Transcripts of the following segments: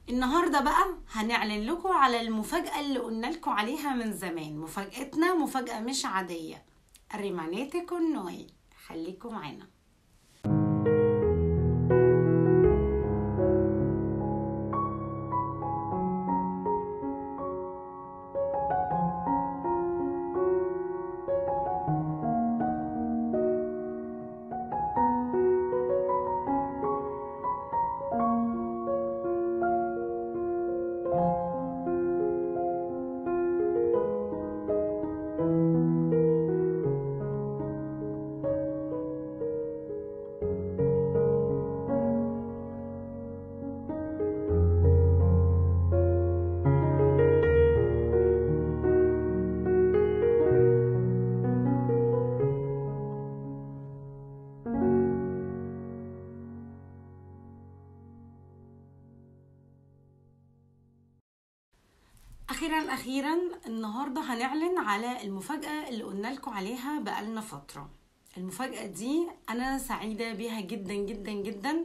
النهارده بقى هنعلن لكم على المفاجأة اللي قلنا لكم عليها من زمان مفاجأتنا مفاجأة مش عادية الريمانيتي كونوي خليكم معانا اخيرا اخيرا النهارده هنعلن على المفاجاه اللي قلنا لكم عليها بقالنا فتره المفاجاه دي انا سعيده بيها جدا جدا جدا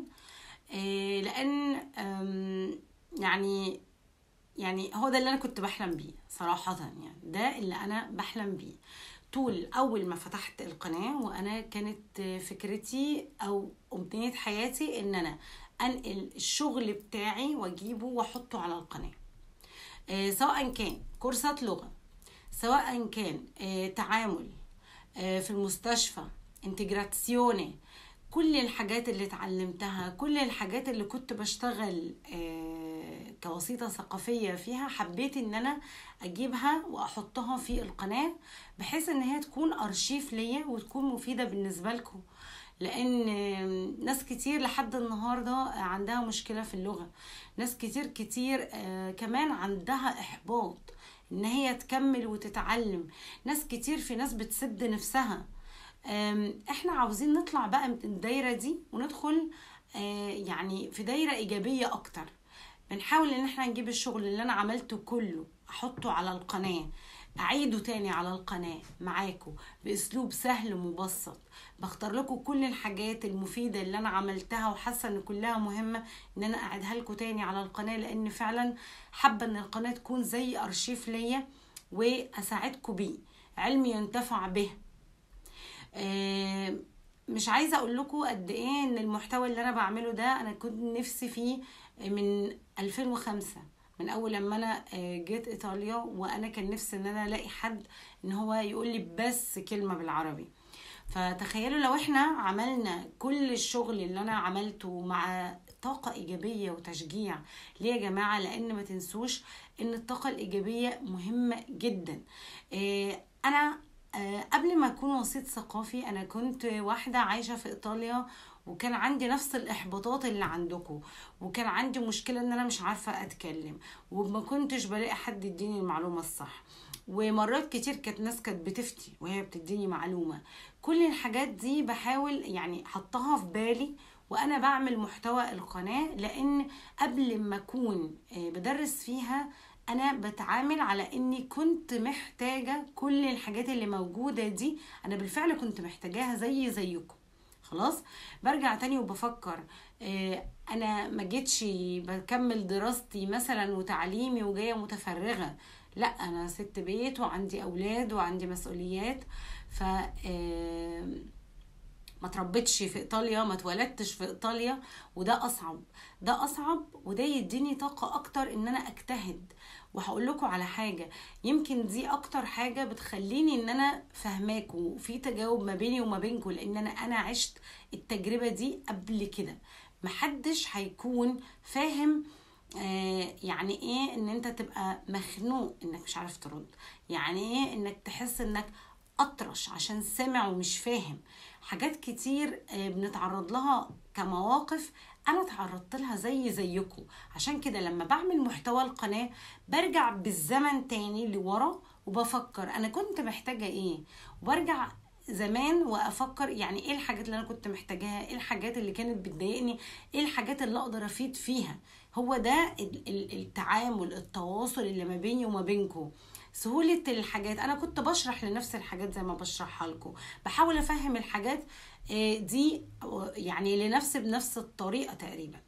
آه، لان آم، يعني يعني هو ده اللي انا كنت بحلم بيه صراحه يعني ده اللي انا بحلم بيه طول اول ما فتحت القناه وانا كانت فكرتي او امنيه حياتي ان انا انقل الشغل بتاعي واجيبه واحطه على القناه آه، سواء كان كورسات لغة سواء كان آه، تعامل آه، في المستشفى انتجراتسيوني كل الحاجات اللي اتعلمتها كل الحاجات اللي كنت بشتغل آه، كوسيطة ثقافية فيها حبيت ان انا اجيبها واحطها في القناة بحيث ان هي تكون ارشيف ليا وتكون مفيدة بالنسبة لكم لان ناس كتير لحد النهارده عندها مشكله في اللغه ناس كتير كتير آه، كمان عندها احباط ان هي تكمل وتتعلم ناس كتير في ناس بتسد نفسها آم، احنا عاوزين نطلع بقى من الدايره دي وندخل آه، يعني في دايره ايجابيه اكتر بنحاول ان احنا نجيب الشغل اللي انا عملته كله احطه على القناه اعيده تاني على القناه معاكم باسلوب سهل ومبسط بختار لكم كل الحاجات المفيده اللي انا عملتها وحاسه ان كلها مهمه ان انا اعيدها لكم تاني على القناه لان فعلا حابه ان القناه تكون زي ارشيف ليا واساعدكم بيه علم ينتفع به آه، مش عايزه اقول لكم قد ايه ان المحتوى اللي انا بعمله ده انا كنت نفسي فيه من 2005 من اول لما انا آه، جيت ايطاليا وانا كان نفسي ان انا الاقي حد ان هو يقول لي بس كلمه بالعربي فتخيلوا لو احنا عملنا كل الشغل اللي انا عملته مع طاقة إيجابية وتشجيع ليه يا جماعة لأن ما تنسوش إن الطاقة الإيجابية مهمة جدا إيه، أنا آه، قبل ما أكون وسيط ثقافي أنا كنت واحدة عايشة في إيطاليا وكان عندي نفس الإحباطات اللي عندكم وكان عندي مشكلة إن أنا مش عارفة أتكلم وما كنتش بلاقي حد يديني المعلومة الصح ومرات كتير كانت ناس كانت بتفتي وهي بتديني معلومة كل الحاجات دي بحاول يعني حطها في بالي وانا بعمل محتوى القناة لان قبل ما اكون آه، بدرس فيها انا بتعامل على اني كنت محتاجة كل الحاجات اللي موجودة دي انا بالفعل كنت محتاجاها زي زيكم خلاص برجع تاني وبفكر آه، انا ما جيتش بكمل دراستي مثلا وتعليمي وجايه متفرغه لا انا ست بيت وعندي اولاد وعندي مسؤوليات ف آه، ما تربيتش في ايطاليا ما اتولدتش في ايطاليا وده اصعب ده اصعب وده يديني طاقه اكتر ان انا اجتهد وهقول لكم على حاجه يمكن دي اكتر حاجه بتخليني ان انا فاهماكوا وفي تجاوب ما بيني وما بينكم لان انا انا عشت التجربه دي قبل كده محدش هيكون فاهم آه، يعني ايه ان انت تبقى مخنوق انك مش عارف ترد يعني ايه انك تحس انك اطرش عشان سمع ومش فاهم حاجات كتير آه، بنتعرض لها كمواقف انا تعرضت لها زي زيكم عشان كده لما بعمل محتوى القناه برجع بالزمن تاني لورا وبفكر انا كنت محتاجه ايه وبرجع زمان وافكر يعني ايه الحاجات اللي انا كنت محتاجاها ايه الحاجات اللي كانت بتضايقني ايه الحاجات اللي اقدر افيد فيها هو ده ال- ال- التعامل التواصل اللي ما بيني وما بينكم سهولة الحاجات أنا كنت بشرح لنفس الحاجات زي ما بشرحها لكم بحاول أفهم الحاجات آه، دي آه، يعني لنفسي بنفس الطريقة تقريبا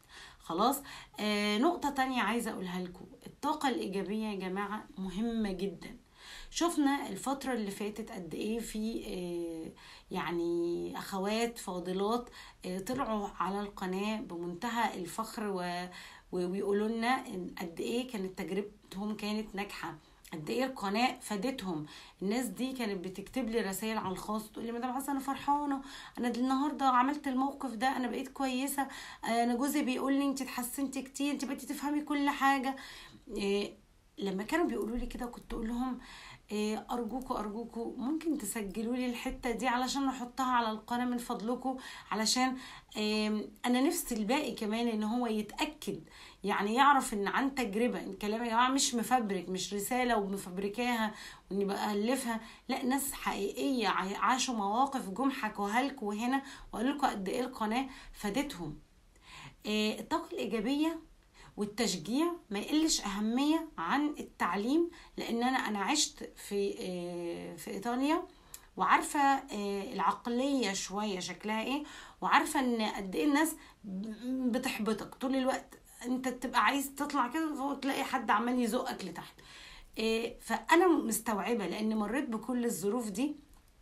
خلاص آه نقطة تانية عايزة اقولها لكم الطاقة الايجابية يا جماعة مهمة جدا شفنا الفترة اللي فاتت قد ايه في آه يعني اخوات فاضلات آه طلعوا على القناة بمنتهى الفخر و ويقولوا لنا قد ايه كانت تجربتهم كانت ناجحه قد ايه القناه فادتهم الناس دي كانت بتكتب لي رسائل على الخاص تقول لي مدام حسن انا فرحانه انا النهارده عملت الموقف ده انا بقيت كويسه انا جوزي بيقول لي انت اتحسنتي كتير انت بقيتي تفهمي كل حاجه إيه لما كانوا بيقولوا لي كده كنت اقول لهم إيه ارجوكوا ارجوكوا ممكن تسجلوا لي الحته دي علشان نحطها على القناه من فضلكم علشان إيه انا نفسي الباقي كمان ان هو يتاكد يعني يعرف ان عن تجربه الكلام يا جماعه مش مفبرك مش رساله ومفبركاها واني بالفها لا ناس حقيقيه عاشوا مواقف جم حكوها لكم هنا وقالوا لكم قد ايه القناه فادتهم إيه الطاقه الايجابيه والتشجيع ما يقلش اهميه عن التعليم لان انا انا عشت في في ايطاليا وعارفه العقليه شويه شكلها ايه وعارفه ان قد ايه الناس بتحبطك طول الوقت انت تبقى عايز تطلع كده وتلاقي حد عمال يزقك لتحت فانا مستوعبه لان مريت بكل الظروف دي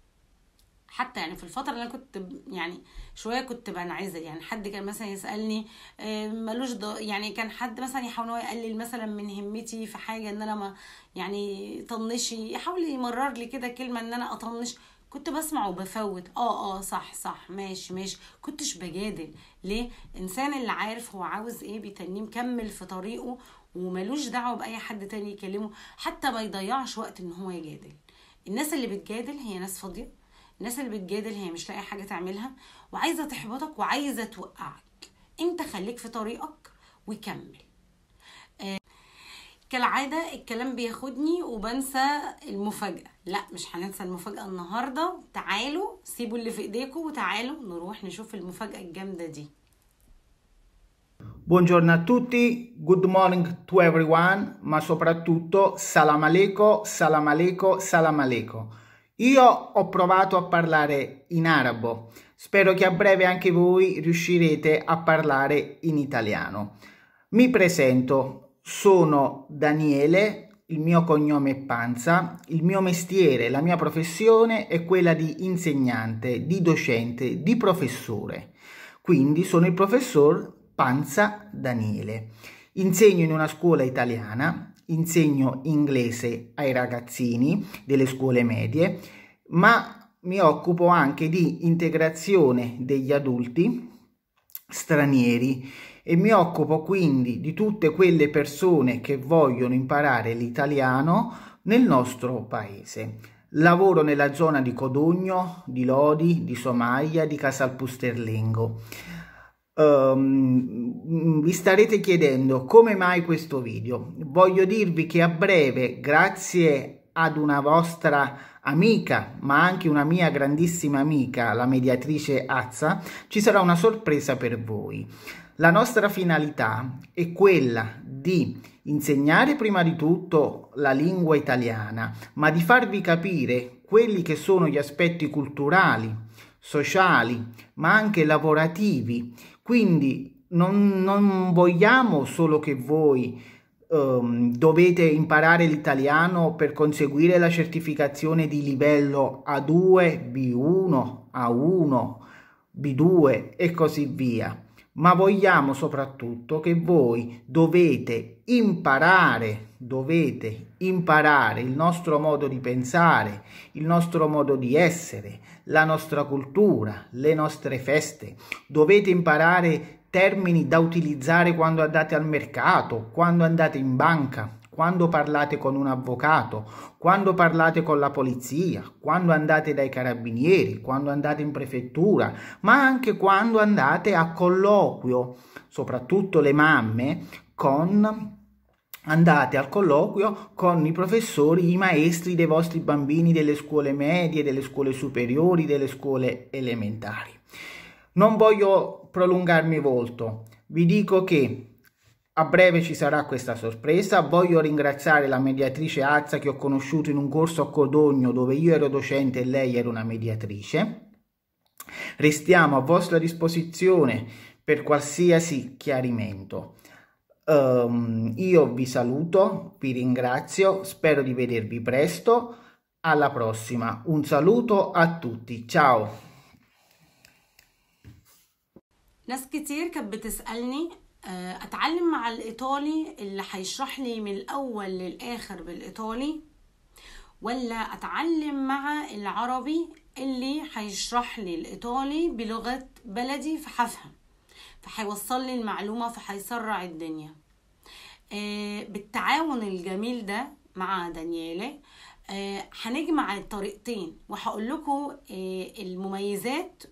حتى يعني في الفترة اللي أنا كنت يعني شوية كنت بنعزل يعني حد كان مثلا يسألني ملوش يعني كان حد مثلا يحاول هو يقلل مثلا من همتي في حاجة إن أنا ما يعني طنشي يحاول يمرر لي كده كلمة إن أنا أطنش كنت بسمع وبفوت اه اه صح صح ماشي ماشي كنتش بجادل ليه انسان اللي عارف هو عاوز ايه بيتنيه مكمل في طريقه وملوش دعوه باي حد تاني يكلمه حتى ما يضيعش وقت ان هو يجادل الناس اللي بتجادل هي ناس فاضيه الناس اللي بتجادل هي مش لاقي حاجه تعملها وعايزه تحبطك وعايزه توقعك انت خليك في طريقك وكمل آه كالعادة الكلام بياخدني وبنسى المفاجأة لا مش هننسى المفاجأة النهاردة تعالوا سيبوا اللي في ايديكم وتعالوا نروح نشوف المفاجأة الجامدة دي Buongiorno a tutti, good morning to everyone, ma soprattutto salam aleikum, salam aleikum, salam aleikum. Io ho provato a parlare in arabo, spero che a breve anche voi riuscirete a parlare in italiano. Mi presento, sono Daniele, il mio cognome è Panza, il mio mestiere, la mia professione è quella di insegnante, di docente, di professore. Quindi sono il professor Panza Daniele. Insegno in una scuola italiana, insegno inglese ai ragazzini delle scuole medie, ma mi occupo anche di integrazione degli adulti stranieri e mi occupo quindi di tutte quelle persone che vogliono imparare l'italiano nel nostro paese. Lavoro nella zona di Codogno, di Lodi, di Somaglia, di Casalpusterlengo. Um, vi starete chiedendo come mai questo video. Voglio dirvi che a breve, grazie ad una vostra amica, ma anche una mia grandissima amica, la mediatrice Azza, ci sarà una sorpresa per voi. La nostra finalità è quella di insegnare prima di tutto la lingua italiana, ma di farvi capire quelli che sono gli aspetti culturali, sociali, ma anche lavorativi. Quindi non, non vogliamo solo che voi um, dovete imparare l'italiano per conseguire la certificazione di livello A2, B1, A1, B2 e così via ma vogliamo soprattutto che voi dovete imparare, dovete imparare il nostro modo di pensare, il nostro modo di essere, la nostra cultura, le nostre feste. Dovete imparare termini da utilizzare quando andate al mercato, quando andate in banca, quando parlate con un avvocato, quando parlate con la polizia, quando andate dai carabinieri, quando andate in prefettura, ma anche quando andate a colloquio, soprattutto le mamme, con andate al colloquio con i professori, i maestri dei vostri bambini delle scuole medie, delle scuole superiori, delle scuole elementari. Non voglio prolungarmi molto, vi dico che a breve ci sarà questa sorpresa. Voglio ringraziare la mediatrice Azza che ho conosciuto in un corso a Codogno dove io ero docente e lei era una mediatrice. Restiamo a vostra disposizione per qualsiasi chiarimento. Um, io vi saluto, vi ringrazio, spero di vedervi presto. Alla prossima. Un saluto a tutti. Ciao. ناس كتير كانت بتسألني آه، اتعلم مع الايطالي اللي هيشرح لي من الاول للاخر بالايطالي ولا اتعلم مع العربي اللي هيشرح لي الايطالي بلغة بلدي فهفهم فهيوصل لي المعلومة فهيسرع الدنيا آه، بالتعاون الجميل ده مع دانييلي آه، هنجمع الطريقتين وهقول لكم المميزات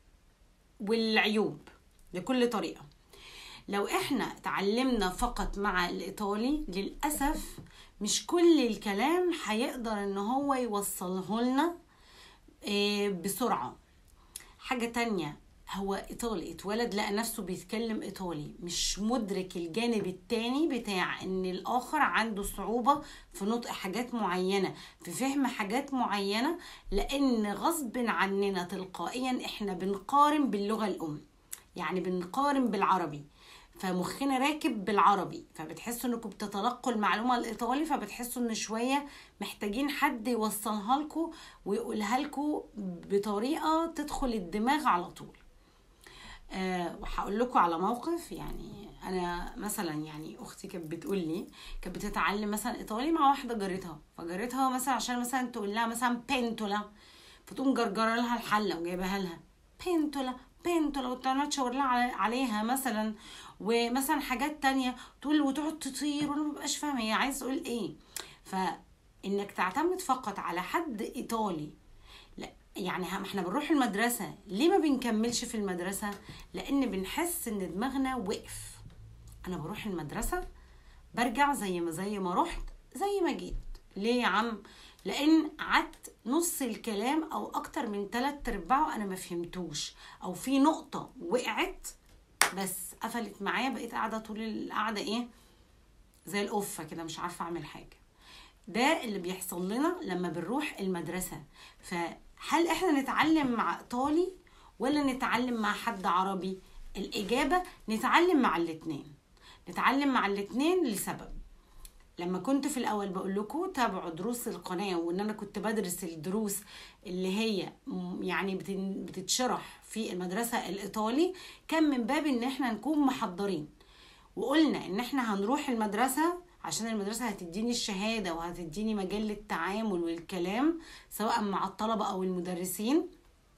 والعيوب لكل طريقة لو احنا اتعلمنا فقط مع الايطالي للأسف مش كل الكلام هيقدر ان هو يوصله لنا آه، بسرعة حاجة تانية هو ايطالي اتولد لقى نفسه بيتكلم ايطالي مش مدرك الجانب التاني بتاع ان الاخر عنده صعوبة في نطق حاجات معينة في فهم حاجات معينة لان غصب عننا تلقائيا احنا بنقارن باللغة الام يعني بنقارن بالعربي فمخنا راكب بالعربي فبتحسوا انكم بتتلقوا المعلومه الايطالي فبتحسوا ان شويه محتاجين حد يوصلها لكم ويقولها لكم بطريقه تدخل الدماغ على طول أه وهقول لكم على موقف يعني انا مثلا يعني اختي كانت بتقول لي كانت بتتعلم مثلا ايطالي مع واحده جارتها فجارتها مثلا عشان مثلا تقول لها مثلا بنتولا فتقوم جرجره لها الحله وجايبها لها بنتولا بنتولا وتقعد تشاور لها عليها مثلا ومثلا حاجات تانية تقول وتقعد تطير وانا مبقاش فاهمه هي عايز تقول ايه فانك تعتمد فقط على حد ايطالي لا يعني هم احنا بنروح المدرسة ليه ما بنكملش في المدرسة لان بنحس ان دماغنا وقف انا بروح المدرسة برجع زي ما زي ما رحت زي ما جيت ليه يا عم لان قعدت نص الكلام او اكتر من تلات ارباعه انا ما فهمتوش او في نقطة وقعت بس قفلت معايا بقيت قاعده طول القعده ايه زي القفه كده مش عارفه اعمل حاجه ده اللي بيحصل لنا لما بنروح المدرسه فهل احنا نتعلم مع ايطالي ولا نتعلم مع حد عربي الاجابه نتعلم مع الاتنين نتعلم مع الاتنين لسبب لما كنت في الاول بقول لكم تابعوا دروس القناه وان انا كنت بدرس الدروس اللي هي يعني بتتشرح في المدرسه الايطالي كان من باب ان احنا نكون محضرين وقلنا ان احنا هنروح المدرسه عشان المدرسة هتديني الشهادة وهتديني مجال للتعامل والكلام سواء مع الطلبة أو المدرسين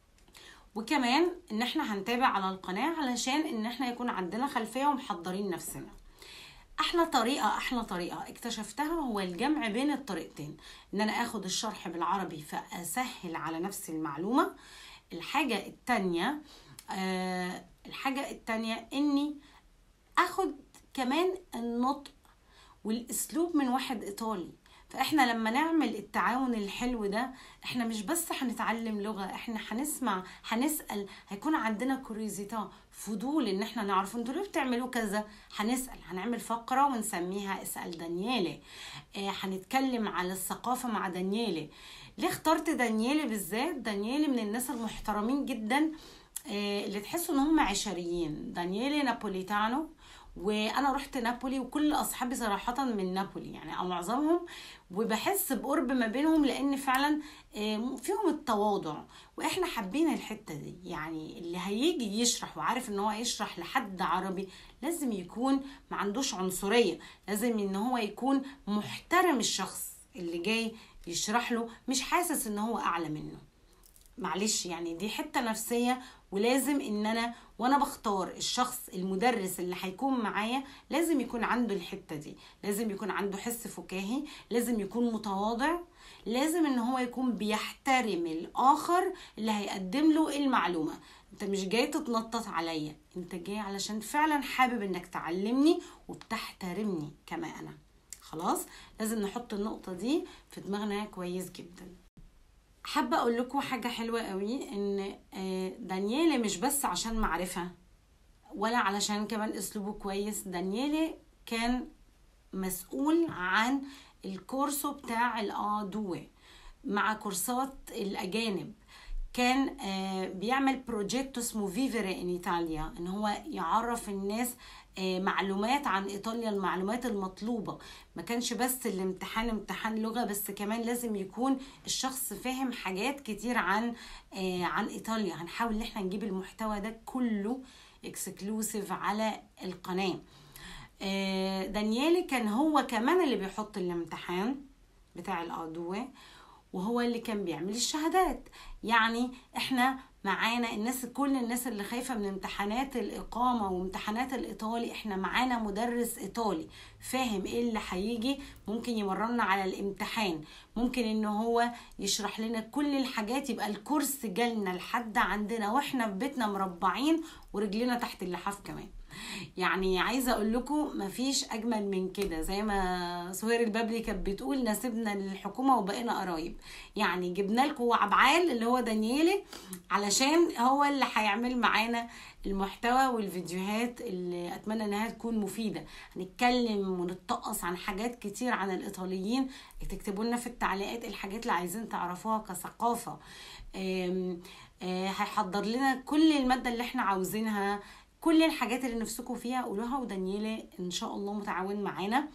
وكمان ان احنا هنتابع على القناة علشان ان احنا يكون عندنا خلفية ومحضرين نفسنا احلى طريقه احلى طريقه اكتشفتها هو الجمع بين الطريقتين ان انا اخد الشرح بالعربي فاسهل على نفسي المعلومه الحاجه التانية آه الحاجه التانية اني اخد كمان النطق والاسلوب من واحد ايطالي فاحنا لما نعمل التعاون الحلو ده احنا مش بس هنتعلم لغه احنا هنسمع هنسال هيكون عندنا كوريزيتا فضول ان احنا نعرف انتوا ليه بتعملوا كذا هنسال هنعمل فقره ونسميها اسال دانييلي آه هنتكلم على الثقافه مع دانييلي ليه اخترت دانييلي بالذات دانييلي من الناس المحترمين جدا آه اللي تحسوا ان هم عشريين دانييلي نابوليتانو وانا رحت نابولي وكل اصحابي صراحه من نابولي يعني او معظمهم وبحس بقرب ما بينهم لان فعلا فيهم التواضع واحنا حابين الحته دي يعني اللي هيجي يشرح وعارف ان هو يشرح لحد عربي لازم يكون ما عندوش عنصريه لازم ان هو يكون محترم الشخص اللي جاي يشرح له مش حاسس ان هو اعلى منه معلش يعني دي حته نفسيه ولازم ان انا وانا بختار الشخص المدرس اللي هيكون معايا لازم يكون عنده الحته دي لازم يكون عنده حس فكاهي لازم يكون متواضع لازم ان هو يكون بيحترم الاخر اللي هيقدم له المعلومه انت مش جاي تتنطط عليا انت جاي علشان فعلا حابب انك تعلمني وبتحترمني كما انا خلاص لازم نحط النقطه دي في دماغنا كويس جدا حابة أقول لكم حاجة حلوة قوي إن دانييلي مش بس عشان معرفة ولا علشان كمان أسلوبه كويس دانييلي كان مسؤول عن الكورسو بتاع الآدوة مع كورسات الأجانب كان آه، بيعمل بروجيكت اسمه فيفري ان ايطاليا ان هو يعرف الناس آه، معلومات عن ايطاليا المعلومات المطلوبه ما كانش بس الامتحان امتحان لغه بس كمان لازم يكون الشخص فاهم حاجات كتير عن آه، عن ايطاليا هنحاول ان احنا نجيب المحتوى ده كله اكسكلوسيف على القناه آه، دانيالي كان هو كمان اللي بيحط الامتحان بتاع الأضواء وهو اللي كان بيعمل الشهادات يعني احنا معانا الناس كل الناس اللي خايفة من امتحانات الإقامة وامتحانات الإيطالي احنا معانا مدرس إيطالي فاهم ايه اللي هيجي ممكن يمرنا على الامتحان ممكن ان هو يشرح لنا كل الحاجات يبقى الكورس جالنا لحد عندنا واحنا في بيتنا مربعين ورجلنا تحت اللحاف كمان يعني عايزه اقول لكم مفيش اجمل من كده زي ما سهير البابلي كانت بتقول نسيبنا للحكومه وبقينا قرايب يعني جبنا لكم عبعال اللي هو دانييلي علشان هو اللي هيعمل معانا المحتوى والفيديوهات اللي اتمنى انها تكون مفيده هنتكلم ونتطقص عن حاجات كتير عن الايطاليين تكتبوا لنا في التعليقات الحاجات اللي عايزين تعرفوها كثقافه آم، آه، هيحضر لنا كل الماده اللي احنا عاوزينها كل الحاجات اللي نفسكم فيها قولوها ودانييلي ان شاء الله متعاون معانا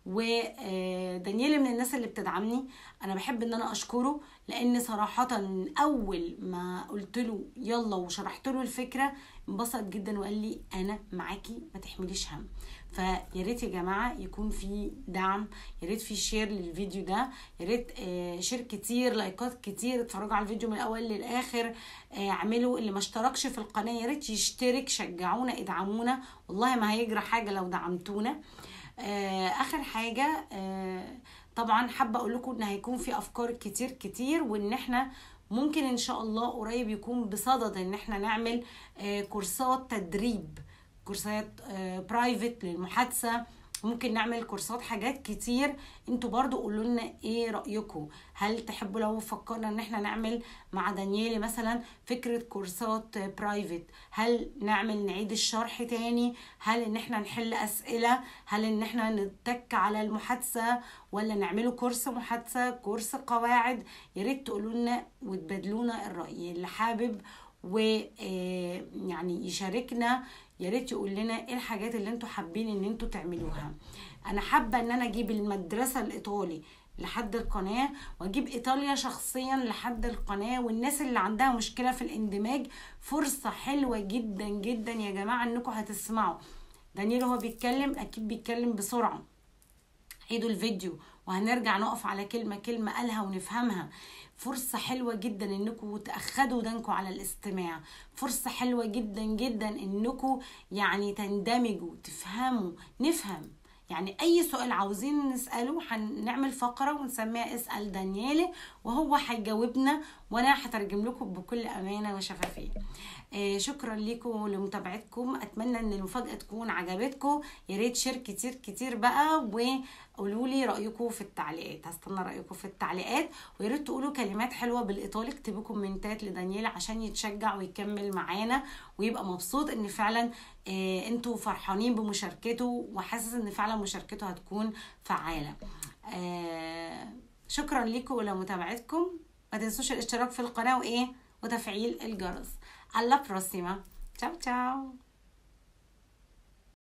ودانييلي من الناس اللي بتدعمني انا بحب ان انا اشكره لان صراحه من اول ما قلت له يلا وشرحت له الفكره انبسط جدا وقال لي انا معاكي ما تحمليش هم فيا ريت يا جماعه يكون في دعم يا ريت في شير للفيديو ده يا ريت آه، شير كتير لايكات كتير اتفرجوا على الفيديو من الاول للاخر آه، اعملوا اللي ما اشتركش في القناه يا ريت يشترك شجعونا ادعمونا والله ما هيجرى حاجه لو دعمتونا آه، اخر حاجه آه، طبعا حابه اقول لكم ان هيكون في افكار كتير كتير وان احنا ممكن ان شاء الله قريب يكون بصدد ان احنا نعمل آه، كورسات تدريب كورسات برايفت للمحادثه ممكن نعمل كورسات حاجات كتير انتوا برضو قولوا لنا ايه رايكم هل تحبوا لو فكرنا ان احنا نعمل مع دانييلي مثلا فكره كورسات برايفت هل نعمل نعيد الشرح تاني هل ان احنا نحل اسئله هل ان احنا نتك على المحادثه ولا نعمله كورس محادثه كورس قواعد يا ريت تقولوا لنا وتبادلونا الراي اللي حابب ويعني يشاركنا يا ريت يقول لنا ايه الحاجات اللي انتوا حابين ان انتوا تعملوها انا حابه ان انا اجيب المدرسه الايطالي لحد القناه واجيب ايطاليا شخصيا لحد القناه والناس اللي عندها مشكله في الاندماج فرصه حلوه جدا جدا يا جماعه انكم هتسمعوا دانيال هو بيتكلم اكيد بيتكلم بسرعه عيدوا الفيديو وهنرجع نقف على كلمة كلمة قالها ونفهمها فرصة حلوة جدا انكم تأخدوا ودانكم على الاستماع فرصة حلوة جدا جدا انكم يعني تندمجوا تفهموا نفهم يعني اي سؤال عاوزين نساله هنعمل فقره ونسميها اسال دانيالي وهو هيجاوبنا وانا هترجم لكم بكل امانه وشفافيه آه شكرا لكم لمتابعتكم اتمنى ان المفاجاه تكون عجبتكم يا ريت شير كتير كتير بقى وقولوا لي رايكم في التعليقات هستنى رايكم في التعليقات ويا ريت تقولوا كلمات حلوه بالايطالي اكتبوا كومنتات لدانيال عشان يتشجع ويكمل معانا ويبقى مبسوط ان فعلا آه انتوا فرحانين بمشاركته وحاسس ان فعلا مشاركته هتكون فعاله آه شكرا لكم ولمتابعتكم ما تنسوش الاشتراك في القناه وايه وتفعيل الجرس alla prossima ciao ciao